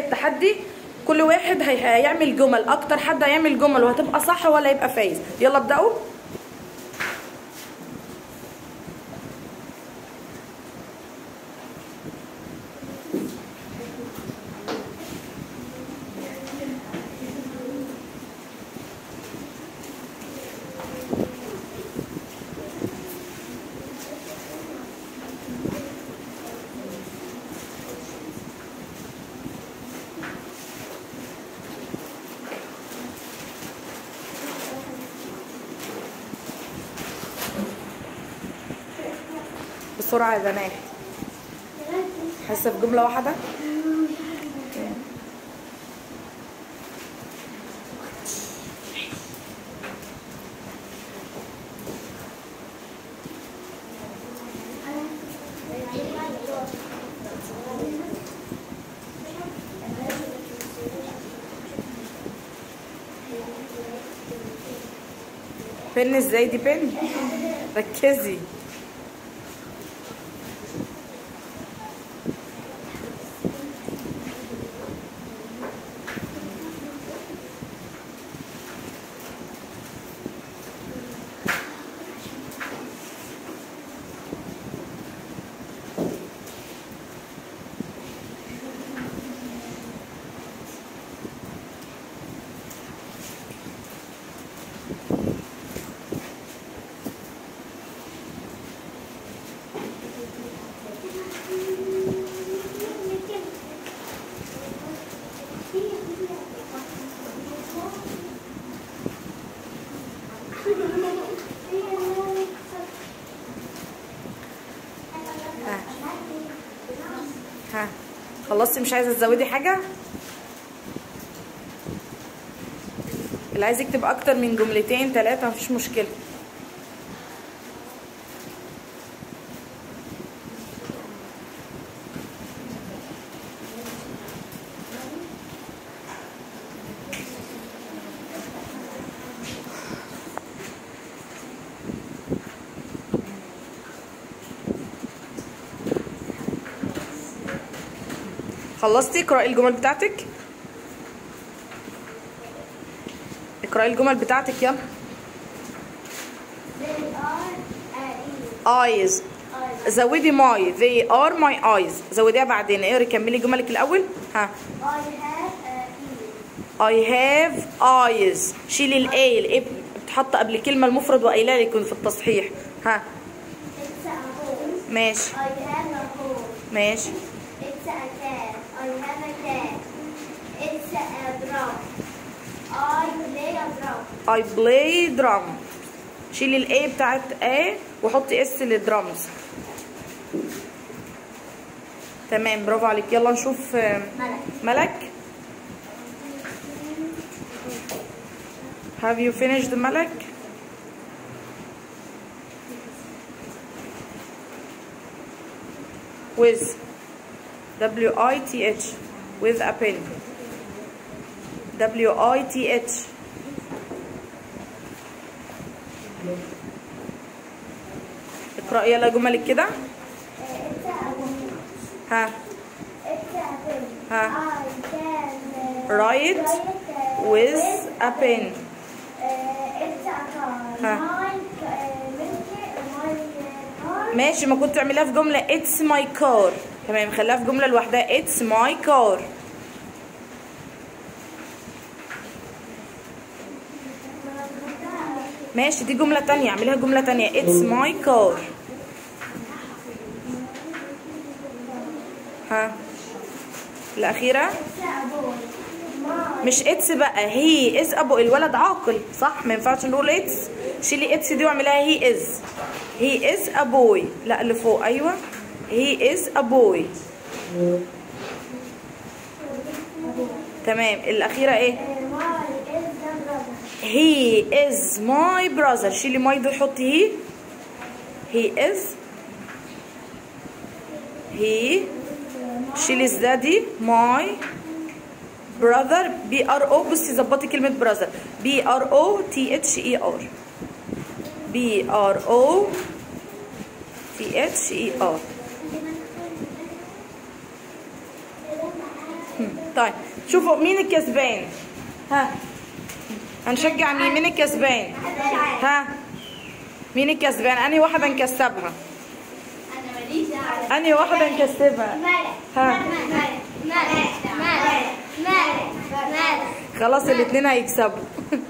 التحدي كل واحد هي- هيعمل جمل اكتر حد هيعمل جمل وهتبقى صح ولا يبقى فايز يلا ابداوا بسرعه يا بنات حاسه في جمله واحده بن ازاي دي بن ركزي ها ها خلصتي مش عايزه تزودي حاجه اللي عايز يكتب اكتر من جملتين ثلاثه مفيش مشكله خلصتي اقرأي الجمل بتاعتك اقرأي الجمل بتاعتك يلا They are uh, eyes زودي ماي they are my eyes زوديها بعدين اقري كملي جملك الاول ها I have uh, ears. I have eyes شيلي الاي الاي بتحط قبل كلمه المفرد وقايله لك في التصحيح ها It's a hole. ماشي I have a hole. ماشي It's a cat. I have a cat. It's a drum. I play a drum. I play drum شيلي الاي بتاعت A وحطي اس للدرامز تمام برافو عليك يلا نشوف آه، ملك. ملك Have you finished ملك with W I T H with a pen W I T H اقرأي يلا جملك كده Uh, it's a book. ها It's a pen. Huh? I can uh, Write uh, with a pen Uh, it's a car. Huh? My uh, milky, my uh, car. ماشي ما كنت تعمليها في جملة it's my car تمام خليها في جملة لوحدها it's my car ماشي دي جملة تانية اعمليها جملة تانية it's my car ها الأخيرة It's a boy. My مش اتس بقى هي از ابو الولد عاقل صح ما ينفعش نقول اتس شيلي اتس دي واعمليها هي از هي از ا بوي لا اللي فوق ايوه هي از ا بوي تمام الاخيره ايه uh, my is the brother. هي از ماي براذر شيلي ماي دي حطي هي هي از هي شيلي دادي ماي براذر بي ار او بصي ظبطي كلمه براذر بي ار او تي اتش اي ار بي ار او تي اتش اي ار طيب شوفوا مين الكسبان ها هنشجع مين مين الكسبان ها مين الكسبان انهي واحده نكسبها انا ماليش دعوه انهي واحده نكسبها مالك ها مالك مالك مالك مالك مالك خلاص الاثنين هيكسبوا